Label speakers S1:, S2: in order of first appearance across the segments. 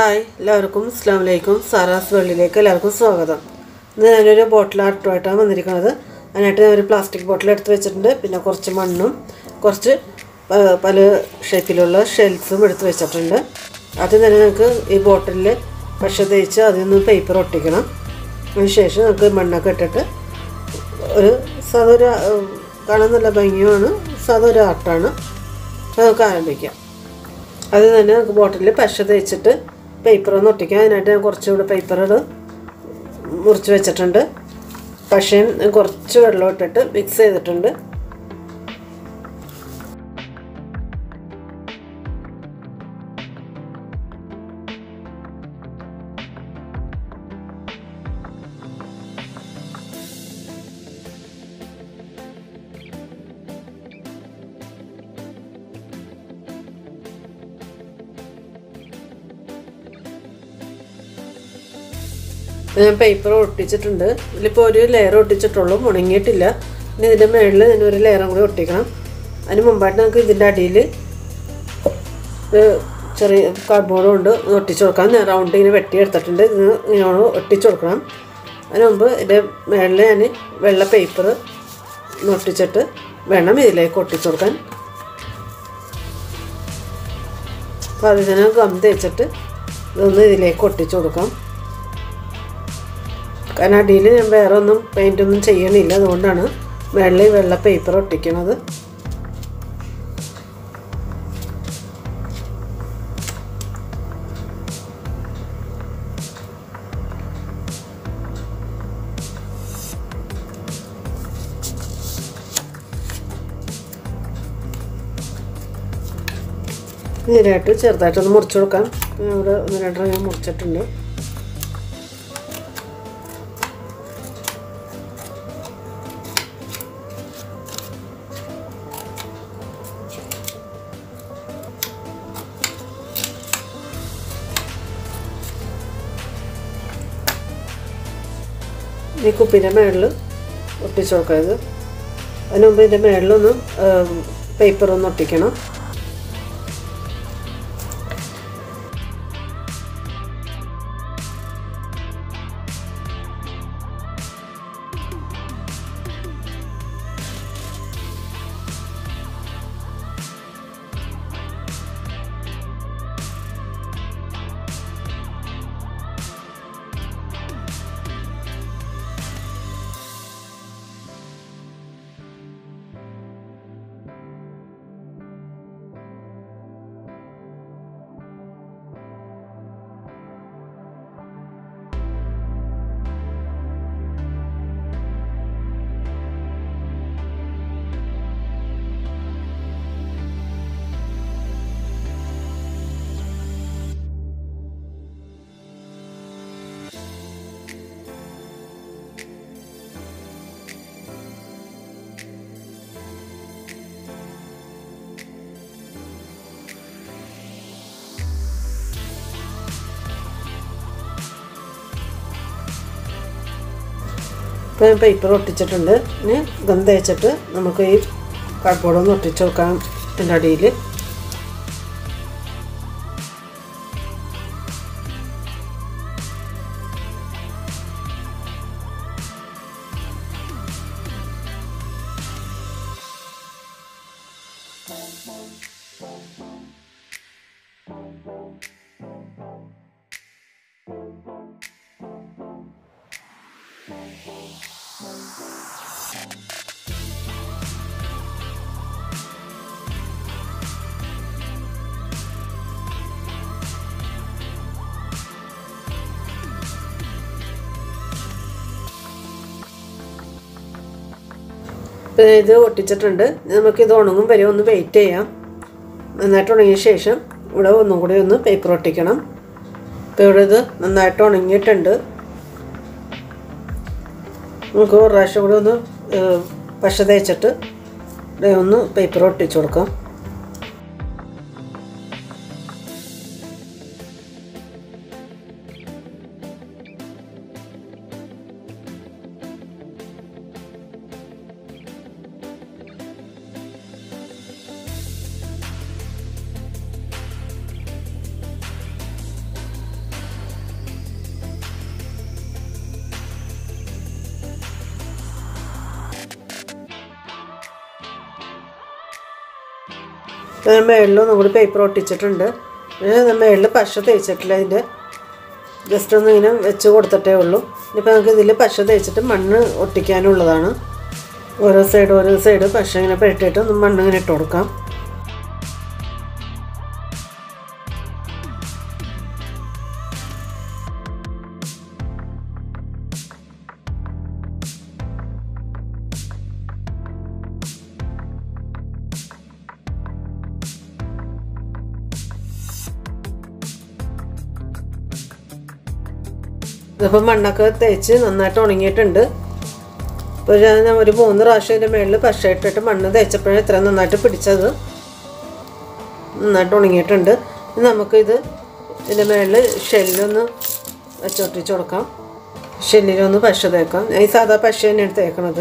S1: hi എല്ലാവർക്കും അസ്സാം വലൈക്കും സാറാസ് വെള്ളിലേക്ക് എല്ലാവർക്കും സ്വാഗതം ഇന്ന് ഞാനൊരു ബോട്ടിൽ ആർട്ടുമായിട്ടാണ് വന്നിരിക്കുന്നത് അതിനായിട്ട് ഞാൻ ഒരു പ്ലാസ്റ്റിക് ബോട്ടിൽ എടുത്ത് വെച്ചിട്ടുണ്ട് പിന്നെ കുറച്ച് മണ്ണും കുറച്ച് പ- പല ഷേപ്പിലുള്ള ഷെൽസും എടുത്ത് വെച്ചിട്ടുണ്ട് ആദ്യം തന്നെ നമുക്ക് ഈ ബോട്ടിലിൽ പശ തേച്ച് അതിൽ നിന്ന് പേപ്പർ ഒട്ടിക്കണം അതിന് ശേഷം നമുക്ക് മണ്ണൊക്കെ ഇട്ടിട്ട് ഒരു സാധാ ഒരു ആ, കാണാൻ നല്ല ഭംഗിയുമാണ് സാധാ ഒരു ആർട്ടാണ് അത് നമുക്ക് ആരംഭിക്കാം അത് തന്നെ നമുക്ക് ബോട്ടിലിൽ പശ തേച്ചിട്ട് പേപ്പർ ഒന്ന് ഒട്ടിക്കാം അതിനായിട്ട് ഞാൻ കുറച്ചുകൂടെ പേപ്പർ മുറിച്ച് വെച്ചിട്ടുണ്ട് പശയും കുറച്ച് വെള്ളം ഇട്ടിട്ട് മിക്സ് ചെയ്തിട്ടുണ്ട് ഞാൻ പേപ്പർ ഒട്ടിച്ചിട്ടുണ്ട് ഇതിലിപ്പോൾ ഒരു ലെയർ ഒട്ടിച്ചിട്ടുള്ളൂ ഉണങ്ങിയിട്ടില്ല ഇനി ഇതിൻ്റെ മുകളിൽ ഞാൻ ഒരു ലെയറും കൂടി ഒട്ടിക്കണം അതിന് മുമ്പായിട്ട് നമുക്ക് ഇതിൻ്റെ അടിയിൽ ഒരു ചെറിയ കാർഡ്ബോർഡ് കൊണ്ട് ഒട്ടിച്ചു കൊടുക്കാം ഞാൻ റൗണ്ട് ഇങ്ങനെ വെട്ടി എടുത്തിട്ടുണ്ട് ഇത് ഇങ്ങനെ ഒട്ടിച്ചു കൊടുക്കണം അതിന് മുമ്പ് ഇതിൻ്റെ മുകളിൽ ഞാൻ വെള്ള പേപ്പർ ഒട്ടിച്ചിട്ട് വേണം ഇതിലേക്ക് ഒട്ടിച്ചു കൊടുക്കാൻ അപ്പോൾ അതിൽ തന്നെ ഗം തേച്ചിട്ട് ഇതൊന്ന് ഇതിലേക്ക് ഒട്ടിച്ചു കൊടുക്കാം കാരണം അടിയിൽ ഞാൻ വേറെ ഒന്നും പെയിൻ്റ് ഒന്നും ചെയ്യണില്ല അതുകൊണ്ടാണ് വെള്ളി വെള്ള പേപ്പർ ഒട്ടിക്കണത് നേരായിട്ട് ചെറുതായിട്ടൊന്ന് മുറിച്ച് കൊടുക്കാം ഞാൻ ഇവിടെ ഒന്ന് രണ്ടെണ്ണം ഞാൻ മുറിച്ചിട്ടുണ്ട് ഈ കുപ്പിൻ്റെ മേളിൽ ഒട്ടിച്ചു കൊടുക്കരുത് അതിന് മുമ്പ് ഇതിൻ്റെ മേളിലൊന്ന് പേപ്പർ ഒന്ന് ഒട്ടിക്കണം ഇപ്പോൾ ഞാൻ പേപ്പർ ഒട്ടിച്ചിട്ടുണ്ട് ഇനി ഗം തേച്ചിട്ട് നമുക്ക് ഈ കാർഡ്ബോർഡ് ഒന്ന് ഒട്ടിച്ച് വെക്കാം ഇതിൻ്റെ അടിയിൽ ഇപ്പം ഇത് ഒട്ടിച്ചിട്ടുണ്ട് ഇനി നമുക്ക് ഇത് ഉണങ്ങും വരെ ഒന്ന് വെയിറ്റ് ചെയ്യാം നന്നായിട്ട് ഉണങ്ങിയ ശേഷം ഇവിടെ ഒന്നും കൂടി ഒന്ന് പേപ്പർ ഒട്ടിക്കണം ഇപ്പോൾ ഇവിടെ ഇത് നന്നായിട്ട് ഉണങ്ങിയിട്ടുണ്ട് നമുക്ക് ഒരു പ്രാവശ്യം കൂടി ഒന്ന് ഏഹ്, പശ തേച്ചിട്ട് ഇവിടെ ഒന്ന് പേപ്പർ ഒട്ടിച്ചു കൊടുക്കാം ഞാൻ മേളിൽ ഒന്നും കൂടി പേപ്പർ ഒട്ടിച്ചിട്ടുണ്ട് മേളിൽ പശ തേച്ചിട്ടില്ല ഇതിൻ്റെ ജസ്റ്റ് ഒന്ന് ഇങ്ങനെ വെച്ച് കൊടുത്തിട്ടേ ഉള്ളൂ ഇനിയിപ്പോൾ നമുക്ക് ഇതിൽ പശ തേച്ചിട്ട് മണ്ണ് ഒട്ടിക്കാനുള്ളതാണ് ഓരോ സൈഡ് ഓരോ സൈഡ് പശ ഇങ്ങനെ പെരട്ടിയിട്ട് ഒന്ന് മണ്ണ് ഇങ്ങനെ ഇട്ട് കൊടുക്കാം ഇതിപ്പോൾ മണ്ണൊക്കെ തേച്ച് നന്നായിട്ട് ഉണങ്ങിയിട്ടുണ്ട് ഇപ്പോൾ ഞാൻ ഒരു മൂന്ന് പ്രാവശ്യം ഇതിൻ്റെ മുകളിൽ പശ ഇട്ടിട്ട് മണ്ണ് തേച്ചപ്പോഴേ ഇത്ര നന്നായിട്ട് പിടിച്ചത് നന്നായിട്ട് ഉണങ്ങിയിട്ടുണ്ട് ഇനി നമുക്കിത് ഇതിൻ്റെ മുകളിൽ ഷെല്ലൊന്ന് വെച്ചൊട്ടിച്ച് കൊടുക്കാം ഷെല്ലിലൊന്ന് പശ തേക്കാം ഞാൻ ഈ സാധാ പശ തന്നെയാണ് തേക്കണത്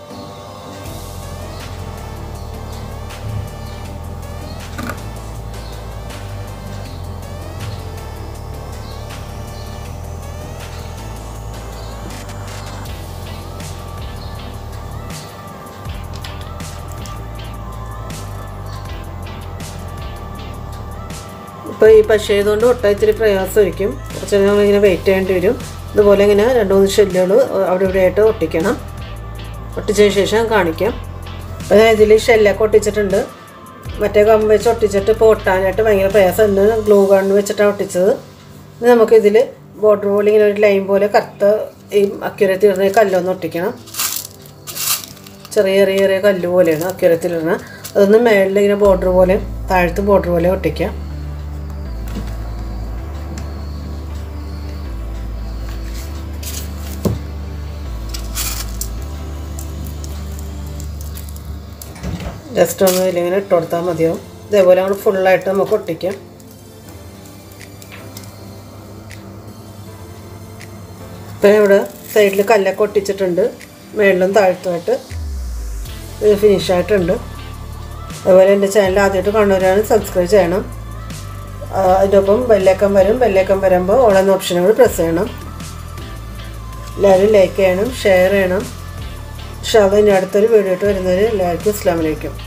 S1: ഇപ്പോൾ ഈ പശ ചെയ്തുകൊണ്ട് ഒട്ട ഇത്തിരി പ്രയാസമായിരിക്കും കുറച്ച് നേരം ഇങ്ങനെ വെയിറ്റ് ചെയ്യേണ്ടി വരും ഇതുപോലെ ഇങ്ങനെ രണ്ട് മൂന്ന് ഷെല്ലുകൾ അവിടെ ഇവിടെ ആയിട്ട് ഒട്ടിക്കണം ഒട്ടിച്ചതിന് ശേഷം കാണിക്കാം അപ്പോൾ ഞാൻ ഇതിൽ ഷെല്ലൊക്കെ ഒട്ടിച്ചിട്ടുണ്ട് മറ്റേ കമ്പ് വെച്ച് ഒട്ടിച്ചിട്ട് ഇപ്പോൾ ഒട്ടാനായിട്ട് ഭയങ്കര പ്രയാസം ഇന്ന് ഗ്ലൂ ഗൺ വെച്ചിട്ടാണ് ഒട്ടിച്ചത് ഇനി നമുക്കിതിൽ ബോർഡർ പോലെ ഇങ്ങനെ ഒരു ലൈൻ പോലെ കറുത്ത ഈ അക്യുരത്തിൽ ഇരുന്ന കല്ലൊന്ന് ഒട്ടിക്കണം ചെറിയ ചെറിയ ചെറിയ കല്ല് പോലെയാണ് അക്യുരത്തിലിരുന്ന അതൊന്ന് മേളിൽ ഇങ്ങനെ ബോർഡർ പോലെ താഴത്ത് ബോർഡർ പോലെ ഒട്ടിക്കാം ജസ്റ്റ് ഒന്ന് ഇതിലിങ്ങനെ ഇട്ട് കൊടുത്താൽ മതിയാവും ഇതേപോലെ നമ്മൾ ഫുള്ളായിട്ട് നമുക്ക് ഒട്ടിക്കാം ഇപ്പം ഇവിടെ സൈഡിൽ കല്ലൊക്കെ ഒട്ടിച്ചിട്ടുണ്ട് മേളിലും താഴ്ത്തുമായിട്ട് ഇത് ഫിനിഷ് ആയിട്ടുണ്ട് അതുപോലെ എൻ്റെ ചാനൽ ആദ്യമായിട്ട് കാണുന്നവരാണ് സബ്സ്ക്രൈബ് ചെയ്യണം ആ, അതിൻ്റെ ഒപ്പം ബെല്ലേക്കം വരും ബെല്ലേക്കം വരുമ്പോൾ ഓളെന്ന ഓപ്ഷനും കൂടി പ്രസ് ചെയ്യണം എല്ലാവരും ലൈക്ക് ചെയ്യണം ഷെയർ ചെയ്യണം പക്ഷേ അത് ഇനി അടുത്തൊരു വീഡിയോ ഇട്ട് വരുന്നവർ എല്ലാവർക്കും അസ്ലാമലൈക്കും